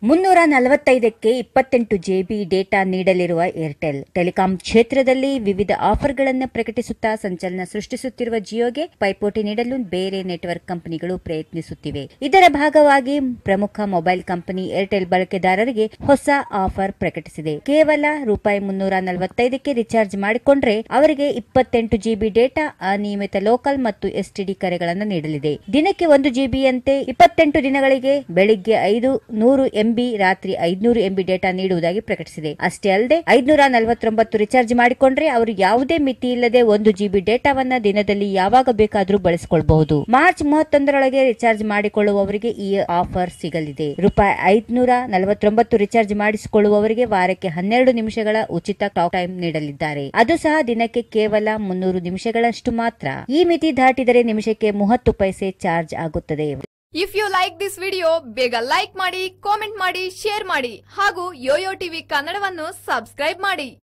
ಮುನ್ನೂರ ನಲವತ್ತೈದಕ್ಕೆ ಇಪ್ಪತ್ತೆಂಟು ಜೆಬಿ ಡೇಟಾ ನೀಡಲಿರುವ ಏರ್ಟೆಲ್ ಟೆಲಿಕಾಂ ಕ್ಷೇತ್ರದಲ್ಲಿ ವಿವಿಧ ಆಫರ್ಗಳನ್ನು ಪ್ರಕಟಿಸುತ್ತಾ ಸಂಚಲನ ಸೃಷ್ಟಿಸುತ್ತಿರುವ ಜಿಯೋಗೆ ಪೈಪೋಟಿ ನೀಡಲು ಬೇರೆ ನೆಟ್ವರ್ಕ್ ಕಂಪನಿಗಳು ಪ್ರಯತ್ನಿಸುತ್ತಿವೆ ಇದರ ಭಾಗವಾಗಿ ಪ್ರಮುಖ ಮೊಬೈಲ್ ಕಂಪನಿ ಏರ್ಟೆಲ್ ಬಳಕೆದಾರರಿಗೆ ಹೊಸ ಆಫರ್ ಪ್ರಕಟಿಸಿದೆ ಕೇವಲ ರೂಪಾಯಿ ಮುನ್ನೂರ ನಲವತ್ತೈದಕ್ಕೆ ರಿಚಾರ್ಜ್ ಮಾಡಿಕೊಂಡ್ರೆ ಅವರಿಗೆ ಇಪ್ಪತ್ತೆಂಟು ಜಿಬಿ ಡೇಟಾ ಅನಿಯಮಿತ ಲೋಕಲ್ ಮತ್ತು ಎಸ್ಟಿಡಿ ಕರೆಗಳನ್ನು ನೀಡಲಿದೆ ದಿನಕ್ಕೆ ಒಂದು ಜಿಬಿಯಂತೆ ಇಪ್ಪತ್ತೆಂಟು ದಿನಗಳಿಗೆ ಬೆಳಿಗ್ಗೆ ಐದು ನೂರು ಎಂಬಿ ರಾತ್ರಿ ಐದ್ನೂರು ಎಂಬಿ ಡೇಟಾ ನೀಡುವುದಾಗಿ ಪ್ರಕಟಿಸಿದೆ ಅಷ್ಟೇ ಅಲ್ಲದೆ ಐದ್ನೂರ ನಲವತ್ತೊಂಬತ್ತು ರಿಚಾರ್ಜ್ ಮಾಡಿಕೊಂಡ್ರೆ ಅವರು ಯಾವುದೇ ಮಿತಿ ಇಲ್ಲದೆ ಒಂದು ಜಿಬಿ ಡೇಟಾವನ್ನ ದಿನದಲ್ಲಿ ಯಾವಾಗ ಬೇಕಾದರೂ ಬಳಸಿಕೊಳ್ಳಬಹುದು ಮಾರ್ಚ್ ಮೂವತ್ತೊಂದರೊಳಗೆ ರಿಚಾರ್ಜ್ ಮಾಡಿಕೊಳ್ಳುವವರಿಗೆ ಈ ಆಫರ್ ಸಿಗಲಿದೆ ರೂಪಾಯಿ ಐದ್ನೂರ ನಲವತ್ತೊಂಬತ್ತು ರಿಚಾರ್ಜ್ ಮಾಡಿಸಿಕೊಳ್ಳುವವರಿಗೆ ವಾರಕ್ಕೆ ಹನ್ನೆರಡು ನಿಮಿಷಗಳ ಉಚಿತ ಟಾಕ್ ಟೈಮ್ ನೀಡಲಿದ್ದಾರೆ ಅದು ಸಹ ದಿನಕ್ಕೆ ಕೇವಲ ಮುನ್ನೂರು ನಿಮಿಷಗಳಷ್ಟು ಮಾತ್ರ ಈ ಮಿತಿ ದಾಟಿದರೆ ನಿಮಿಷಕ್ಕೆ ಮೂವತ್ತು ಪೈಸೆ ಚಾರ್ಜ್ ಆಗುತ್ತದೆ if you like this video ಬೇಗ ಲೈಕ್ ಮಾಡಿ ಕಾಮೆಂಟ್ ಮಾಡಿ ಶೇರ್ ಮಾಡಿ ಹಾಗೂ ಯೋಯೋ ಟಿವಿ ಕನ್ನಡವನ್ನು ಸಬ್ಸ್ಕ್ರೈಬ್ ಮಾಡಿ